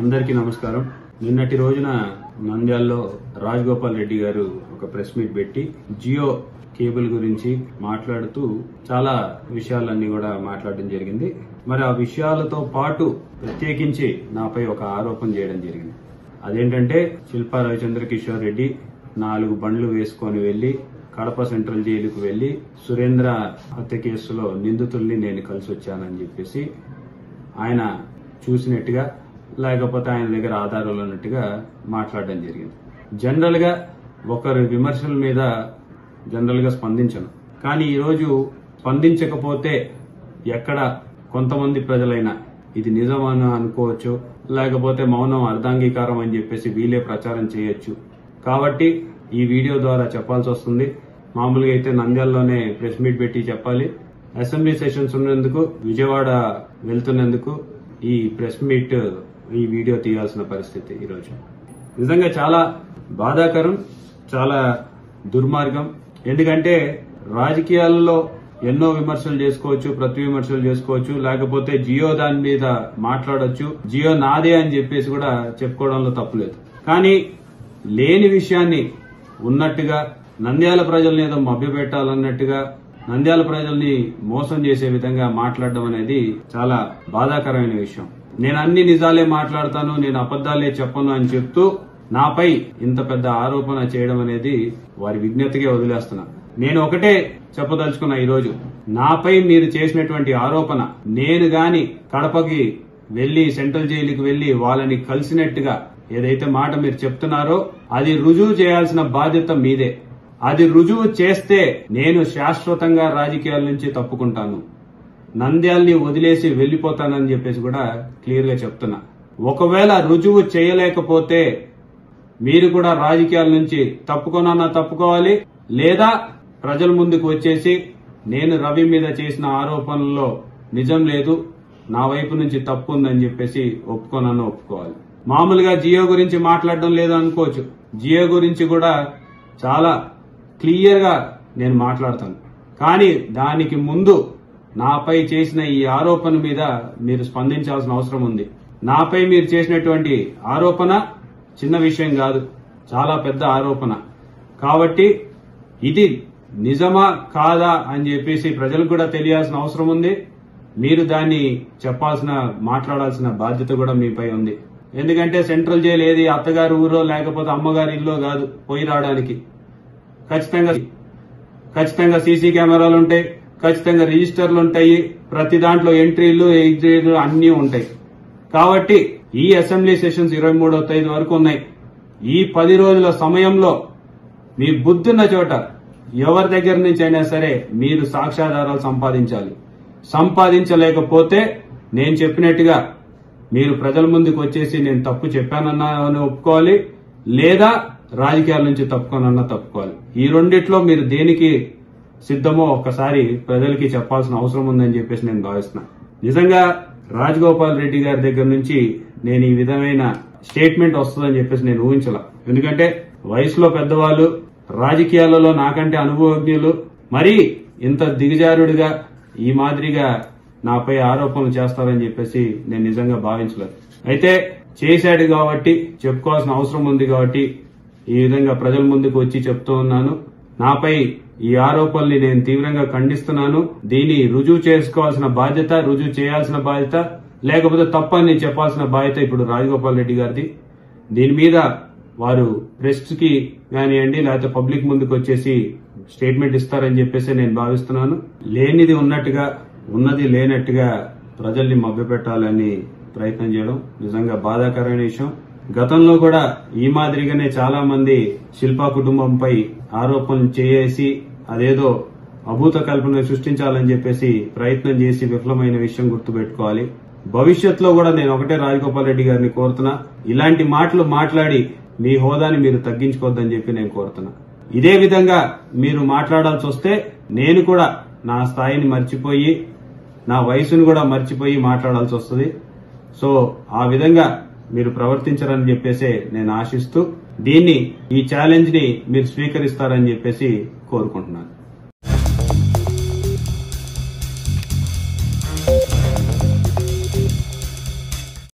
అందరికీ నమస్కారం నిన్నటి రోజున నంద్యాలలో రాజగోపాల్ రెడ్డి గారు ఒక ప్రెస్ మీట్ పెట్టి జియో కేబుల్ గురించి మాట్లాడుతూ చాలా విషయాలన్నీ కూడా మాట్లాడడం జరిగింది మరి ఆ విషయాలతో పాటు ప్రత్యేకించి నాపై ఒక ఆరోపణ చేయడం జరిగింది అదేంటంటే శిల్పా రవిచంద్ర కిషోర్ రెడ్డి నాలుగు బండ్లు వేసుకొని వెళ్లి కడప సెంట్రల్ జైలుకు వెళ్లి సురేంద్ర హత్య కేసులో నిందితుల్ని నేను కలిసి వచ్చానని చెప్పేసి ఆయన చూసినట్టుగా లేకపోతే ఆయన దగ్గర ఆధారాలు ఉన్నట్టుగా మాట్లాడడం జరిగింది జనరల్ గా ఒకరి విమర్శల మీద జనరల్ గా స్పందించను కానీ ఈరోజు స్పందించకపోతే ఎక్కడ కొంతమంది ప్రజలైనా ఇది నిజమని అనుకోవచ్చు లేకపోతే మౌనం అర్ధాంగీకారం అని చెప్పేసి వీలే ప్రచారం చేయొచ్చు కాబట్టి ఈ వీడియో ద్వారా చెప్పాల్సి వస్తుంది మామూలుగా అయితే నంద్యాలలోనే ప్రెస్ మీట్ పెట్టి చెప్పాలి అసెంబ్లీ సెషన్స్ ఉన్నందుకు విజయవాడ వెళ్తున్నందుకు ఈ ప్రెస్ మీట్ ఈ వీడియో తీయాల్సిన పరిస్థితి ఈరోజు నిజంగా చాలా బాధాకరం చాలా దుర్మార్గం ఎందుకంటే రాజకీయాల్లో ఎన్నో విమర్శలు చేసుకోవచ్చు ప్రతి విమర్శలు చేసుకోవచ్చు లేకపోతే జియో దాని మీద మాట్లాడొచ్చు జియో నాదే అని చెప్పేసి కూడా చెప్పుకోవడంలో తప్పులేదు కానీ లేని విషయాన్ని ఉన్నట్టుగా నంద్యాల ప్రజల్ని ఏదో మభ్యపెట్టాలన్నట్టుగా నంద్యాల ప్రజల్ని మోసం చేసే విధంగా మాట్లాడడం అనేది చాలా బాధాకరమైన విషయం నేను అన్ని నిజాలే మాట్లాడతాను నేను అబద్దాలే చెప్పను అని చెప్తూ నాపై ఇంత పెద్ద ఆరోపణ చేయడం అనేది వారి విజ్ఞతగా వదిలేస్తున్నా నేను ఒకటే చెప్పదలుచుకున్నా ఈరోజు నాపై మీరు చేసినటువంటి ఆరోపణ నేను గాని కడపకి వెళ్లి సెంట్రల్ జైలుకి వెళ్లి వాళ్ళని కలిసినట్టుగా ఏదైతే మాట మీరు చెప్తున్నారో అది రుజువు చేయాల్సిన బాధ్యత మీదే అది రుజువు చేస్తే నేను శాశ్వతంగా రాజకీయాల నుంచి తప్పుకుంటాను నంద్యాల్ని వదిలేసి వెళ్లిపోతానని చెప్పేసి కూడా క్లియర్ గా చెప్తున్నా ఒకవేళ రుజువు చేయలేకపోతే మీరు కూడా రాజకీయాల నుంచి తప్పుకోనన్నా తప్పుకోవాలి లేదా ప్రజల ముందుకు వచ్చేసి నేను రవి మీద చేసిన ఆరోపణల్లో నిజం లేదు నా వైపు నుంచి తప్పు ఉందని చెప్పేసి ఒప్పుకోనన్నా ఒప్పుకోవాలి మామూలుగా జియో గురించి మాట్లాడడం లేదు అనుకోవచ్చు జియో గురించి కూడా చాలా క్లియర్ గా నేను మాట్లాడతాను కానీ దానికి ముందు నాపై చేసిన ఈ ఆరోపణ మీద మీరు స్పందించాల్సిన అవసరం ఉంది నాపై మీరు చేసినటువంటి ఆరోపణ చిన్న విషయం కాదు చాలా పెద్ద ఆరోపణ కాబట్టి ఇది నిజమా కాదా అని చెప్పేసి ప్రజలకు కూడా తెలియాల్సిన అవసరం ఉంది మీరు దాన్ని చెప్పాల్సిన మాట్లాడాల్సిన బాధ్యత కూడా మీపై ఉంది ఎందుకంటే సెంట్రల్ జైలు ఏది అత్తగారి ఊరో లేకపోతే అమ్మగారి ఇల్లో కాదు పోయి రావడానికి ఖచ్చితంగా ఖచ్చితంగా సీసీ కెమెరాలు ఉంటాయి ఖచ్చితంగా రిజిస్టర్లు ఉంటాయి ప్రతి దాంట్లో ఎంట్రీలు ఎగ్జిట్లు అన్నీ ఉంటాయి కాబట్టి ఈ అసెంబ్లీ సెషన్స్ ఇరవై మూడవ తేదీ వరకు ఉన్నాయి ఈ పది రోజుల సమయంలో మీ బుద్ధున్న చోట ఎవరి దగ్గర నుంచి అయినా సరే మీరు సాక్ష్యాధారాలు సంపాదించాలి సంపాదించలేకపోతే నేను చెప్పినట్టుగా మీరు ప్రజల ముందుకు వచ్చేసి నేను తప్పు చెప్పానన్నా అని ఒప్పుకోవాలి లేదా రాజకీయాల నుంచి తప్పుకోనన్నా తప్పుకోవాలి ఈ రెండిట్లో మీరు దేనికి సిద్ధమో ఒక్కసారి ప్రజలకి చెప్పాల్సిన అవసరం ఉందని చెప్పేసి నేను భావిస్తున్నా నిజంగా రాజగోపాల్ రెడ్డి గారి దగ్గర నుంచి నేను ఈ విధమైన స్టేట్మెంట్ వస్తుందని చెప్పేసి నేను ఊహించలా ఎందుకంటే వయసులో పెద్దవాళ్ళు రాజకీయాలలో నాకంటే అనుభవజ్ఞులు మరీ ఇంత దిగజారుడిగా ఈ మాదిరిగా నాపై ఆరోపణలు చేస్తారని చెప్పేసి నేను నిజంగా భావించలేదు అయితే చేశాడు కాబట్టి చెప్పుకోవాల్సిన అవసరం ఉంది కాబట్టి ఈ విధంగా ప్రజల ముందుకు వచ్చి చెప్తూ ఉన్నాను నాపై ఈ ఆరోపణల్ని నేను తీవ్రంగా ఖండిస్తున్నాను దీన్ని రుజువు చేసుకోవాల్సిన బాధ్యత రుజువు చేయాల్సిన బాధ్యత లేకపోతే తప్పని చెప్పాల్సిన బాధ్యత ఇప్పుడు రాజగోపాల్ రెడ్డి గారిది దీని మీద వారు ప్రెస్ కి కానివ్వండి లేకపోతే పబ్లిక్ ముందుకు వచ్చేసి స్టేట్మెంట్ ఇస్తారని చెప్పేసి నేను భావిస్తున్నాను లేనిది ఉన్నట్టుగా ఉన్నది లేనట్టుగా ప్రజల్ని మభ్యపెట్టాలని ప్రయత్నం చేయడం నిజంగా బాధాకరమైన విషయం గతంలో కూడా ఈ మాదిరిగానే చాలా మంది శిల్పా కుటుంబంపై ఆరోపణలు చేసి అదేదో అభూత కల్పన సృష్టించాలని చెప్పేసి ప్రయత్నం చేసి విఫలమైన విషయం గుర్తుపెట్టుకోవాలి భవిష్యత్తులో కూడా నేను ఒకటే రాజగోపాల్ రెడ్డి గారిని కోరుతున్నా ఇలాంటి మాటలు మాట్లాడి మీ హోదాని మీరు తగ్గించుకోవద్దని చెప్పి నేను కోరుతున్నా ఇదే విధంగా మీరు మాట్లాడాల్సి వస్తే నేను కూడా నా స్థాయిని మర్చిపోయి నా వయసును కూడా మర్చిపోయి మాట్లాడాల్సి వస్తుంది సో ఆ విధంగా మీరు ప్రవర్తించరని చెప్పేసి నేను ఆశిస్తూ దీన్ని ఈ ఛాలెంజ్ ని మీరు స్వీకరిస్తారని చెప్పేసి కోరుకుంటున్నాను